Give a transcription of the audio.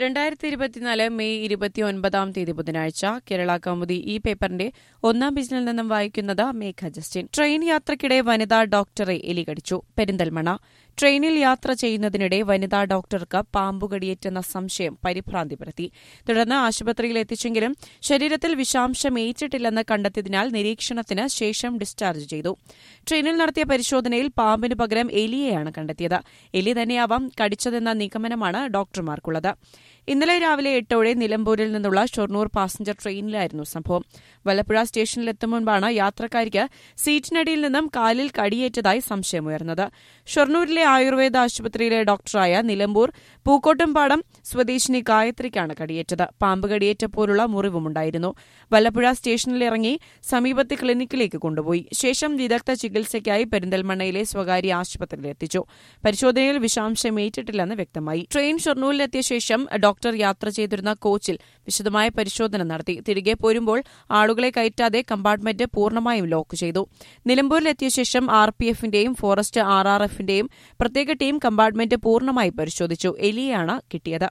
രണ്ടായിരത്തി ഇരുപത്തിനാല് മെയ് ഇരുപത്തി ഒൻപതാം തീയതി ബുധനാഴ്ച കേരള കൗമുദി ഈ പേപ്പറിന്റെ ഒന്നാം പേജിൽ നിന്നും വായിക്കുന്നത് മേഘ ജസ്റ്റിൻ ട്രെയിൻ യാത്രയ്ക്കിടെ വനിതാ ഡോക്ടറെ എലി കടിച്ചു പെരിന്തൽമണ്ണ ട്രെയിനിൽ യാത്ര ചെയ്യുന്നതിനിടെ വനിതാ ഡോക്ടർക്ക് പാമ്പുകടിയേറ്റെന്ന സംശയം പരിഭ്രാന്തി പരത്തി തുടർന്ന് ആശുപത്രിയിൽ എത്തിച്ചെങ്കിലും ശരീരത്തിൽ വിഷാംശം ഏറ്റിട്ടില്ലെന്ന് കണ്ടെത്തിയതിനാൽ നിരീക്ഷണത്തിന് ശേഷം ഡിസ്ചാർജ് ചെയ്തു ട്രെയിനിൽ നടത്തിയ പരിശോധനയിൽ പാമ്പിനു പകരം എലിയെയാണ് കണ്ടെത്തിയത് എലി തന്നെയാവാം കടിച്ചതെന്ന നിഗമനമാണ് ഡോക്ടർമാർക്കുള്ളത് ഇന്നലെ രാവിലെ എട്ടോടെ നിലമ്പൂരിൽ നിന്നുള്ള ഷൊർണൂർ പാസഞ്ചർ ട്രെയിനിലായിരുന്നു സംഭവം വല്ലപ്പുഴ സ്റ്റേഷനിലെത്തും മുൻപാണ് യാത്രക്കാരിക്ക് സീറ്റിനടിയിൽ നിന്നും കാലിൽ കടിയേറ്റതായി സംശയമുയർന്നത് ഷൊർണൂരിലെ ആയുർവേദ ആശുപത്രിയിലെ ഡോക്ടറായ നിലമ്പൂർ പൂക്കോട്ടുംപാടം സ്വദേശിനി ഗായത്രിക്കാണ് കടിയേറ്റത് പാമ്പ് കടിയേറ്റപ്പോലുള്ള മുറിവുമുണ്ടായിരുന്നു വല്ലപ്പുഴ സ്റ്റേഷനിലിറങ്ങി സമീപത്തെ ക്ലിനിക്കിലേക്ക് കൊണ്ടുപോയി ശേഷം വിദഗ്ധ ചികിത്സയ്ക്കായി പെരിന്തൽമണ്ണയിലെ സ്വകാര്യ ആശുപത്രിയിൽ എത്തിച്ചു പരിശോധനയിൽ വിഷാംശം ഏറ്റിട്ടില്ലെന്ന് വ്യക്തമായി ട്രെയിൻ ഷൊർണൂരിലെത്തിയ ശേഷം ഡോക്ടർ യാത്ര ചെയ്തിരുന്ന കോച്ചിൽ വിശദമായ പരിശോധന നടത്തി തിരികെ പോരുമ്പോൾ ആളുകളെ കയറ്റാതെ കമ്പാർട്ട്മെന്റ് പൂർണ്ണമായും ലോക്ക് ചെയ്തു നിലമ്പൂരിലെത്തിയ ശേഷം ആർ പി എഫിന്റെയും ഫോറസ്റ്റ് ആർ ആർ എഫിന്റെയും പ്രത്യേക ടീം കമ്പാർട്ട്മെന്റ് പൂർണ്ണമായി പരിശോധിച്ചു എലിയാണ് കിട്ടിയത്